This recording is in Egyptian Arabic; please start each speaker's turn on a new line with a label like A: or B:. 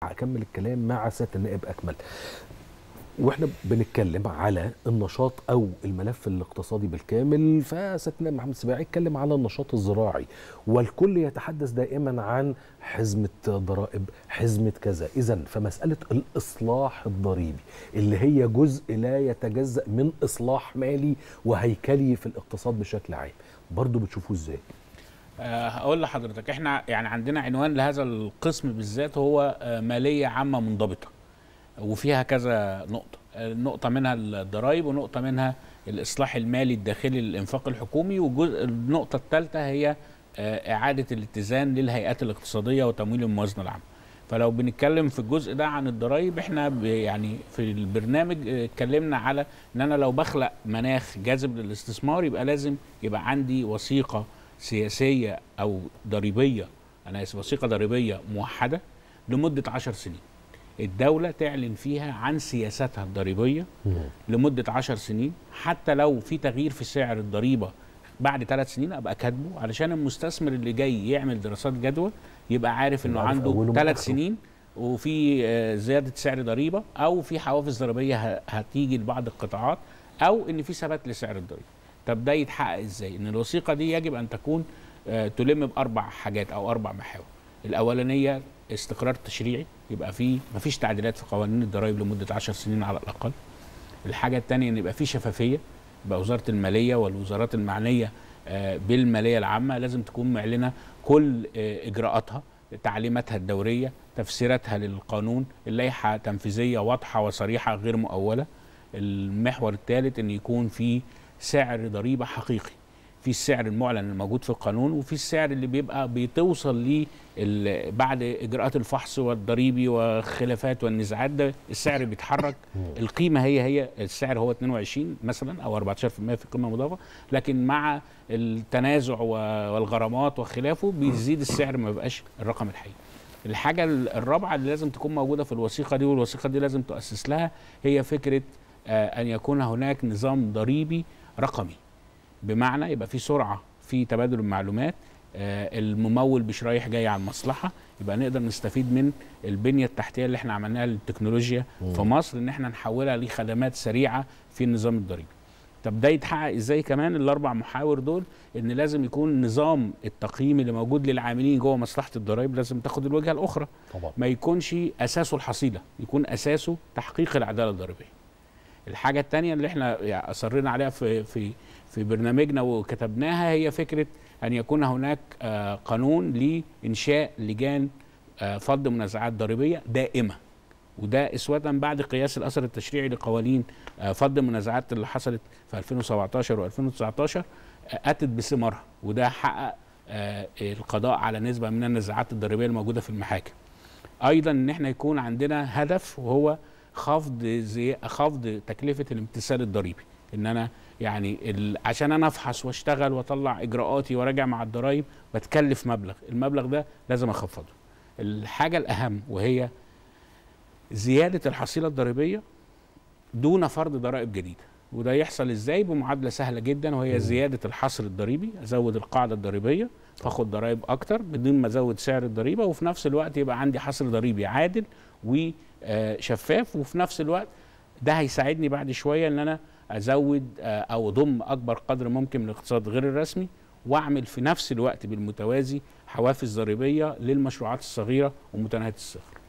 A: هكمل الكلام مع سياده النائب اكمل واحنا بنتكلم على النشاط او الملف الاقتصادي بالكامل فسيادنا محمد السباعي اتكلم على النشاط الزراعي والكل يتحدث دائما عن حزمه ضرائب حزمه كذا اذا فمساله الاصلاح الضريبي اللي هي جزء لا يتجزا من اصلاح مالي وهيكلي في الاقتصاد بشكل عام برضه بتشوفوه ازاي
B: آه، هقول لحضرتك احنا يعني عندنا عنوان لهذا القسم بالذات هو آه، ماليه عامه منضبطه وفيها كذا نقطه آه، نقطه منها الضرائب ونقطه منها الاصلاح المالي الداخلي للانفاق الحكومي والجزء النقطه الثالثه هي آه، اعاده الاتزان للهيئات الاقتصاديه وتمويل الموازنه العامه فلو بنتكلم في الجزء ده عن الضرائب احنا ب- يعني في البرنامج آه، اتكلمنا على ان انا لو بخلق مناخ جاذب للاستثمار يبقى لازم يبقى عندي وثيقه سياسيه او ضريبيه انا اسف وثيقه ضريبيه موحده لمده 10 سنين الدوله تعلن فيها عن سياساتها الضريبيه لمده 10 سنين حتى لو في تغيير في سعر الضريبه بعد ثلاث سنين ابقى كاتبه علشان المستثمر اللي جاي يعمل دراسات جدوى يبقى عارف انه
A: يبقى عارف
B: عنده
A: أوله من
B: ثلاث
A: آخره.
B: سنين وفي آه، زياده سعر ضريبه او في حوافز ضريبيه ه- هتيجي لبعض القطاعات او ان في ثبات لسعر الضريبه طب ده يتحقق ازاي ان الوثيقه دي يجب ان تكون آه، تلم باربع حاجات او اربع محاور الاولانيه استقرار تشريعي يبقى في مفيش تعديلات في قوانين الضرائب لمده 10 سنين على الاقل الحاجه الثانيه ان يبقى في شفافيه يبقى وزاره الماليه والوزارات المعنيه آه، بالماليه العامه لازم تكون معلنه كل آه، اجراءاتها تعليماتها الدوريه تفسيراتها للقانون اللائحه تنفيذيه واضحه وصريحه غير مؤوله المحور الثالث ان يكون في سعر ضريبه حقيقي في السعر المعلن الموجود في القانون وفي السعر اللي بيبقى بتوصل ليه ال- بعد اجراءات الفحص والضريبي والخلافات والنزاعات ده السعر بيتحرك القيمه هي هي السعر هو 22 مثلا او 14% في القيمه المضافه لكن مع التنازع و- والغرامات وخلافه بيزيد السعر ما بيبقاش الرقم الحقيقي الحاجه ال- الرابعه اللي لازم تكون موجوده في الوثيقه دي والوثيقه دي لازم تؤسس لها هي فكره آه، ان يكون هناك نظام ضريبي رقمي بمعنى يبقى في سرعه في تبادل المعلومات آه، الممول مش رايح جاي على المصلحه يبقى نقدر نستفيد من البنيه التحتيه اللي احنا عملناها للتكنولوجيا في مصر ان احنا نحولها لخدمات سريعه في النظام الضريبي طب ده يتحقق ازاي كمان الاربع محاور دول ان لازم يكون نظام التقييم اللي موجود للعاملين جوه مصلحه الضرائب لازم تاخد الوجهه الاخرى
A: طبعا
B: ما يكونش اساسه الحصيله يكون اساسه تحقيق العداله الضريبيه الحاجه الثانيه اللي احنا يعني اصرينا عليها في في في برنامجنا وكتبناها هي فكره ان يكون هناك آه، قانون لانشاء لجان آه، فض منازعات ضريبيه دائمه وده اسوه بعد قياس الاثر التشريعي لقوانين آه، فض المنازعات اللي حصلت في 2017 و2019 اتت بثمارها وده حقق آه، القضاء على نسبه من النزاعات الضريبيه الموجوده في المحاكم ايضا ان احنا يكون عندنا هدف وهو خفض زي خفض تكلفه الامتثال الضريبي ان انا يعني ال... عشان انا افحص واشتغل واطلع اجراءاتي وراجع مع الضرايب بتكلف مبلغ المبلغ ده لازم اخفضه الحاجه الاهم وهي زياده الحصيله الضريبيه دون فرض ضرائب جديده وده يحصل ازاي بمعادله سهله جدا وهي زياده الحصر الضريبي ازود القاعده الضريبيه فاخد ضرائب اكتر بدون ما ازود سعر الضريبه وفي نفس الوقت يبقى عندي حصر ضريبي عادل وشفاف وفي نفس الوقت ده هيساعدني بعد شويه ان انا ازود آه، او اضم اكبر قدر ممكن من الاقتصاد غير الرسمي واعمل في نفس الوقت بالمتوازي حوافز ضريبيه للمشروعات الصغيره ومتناهيه الصغر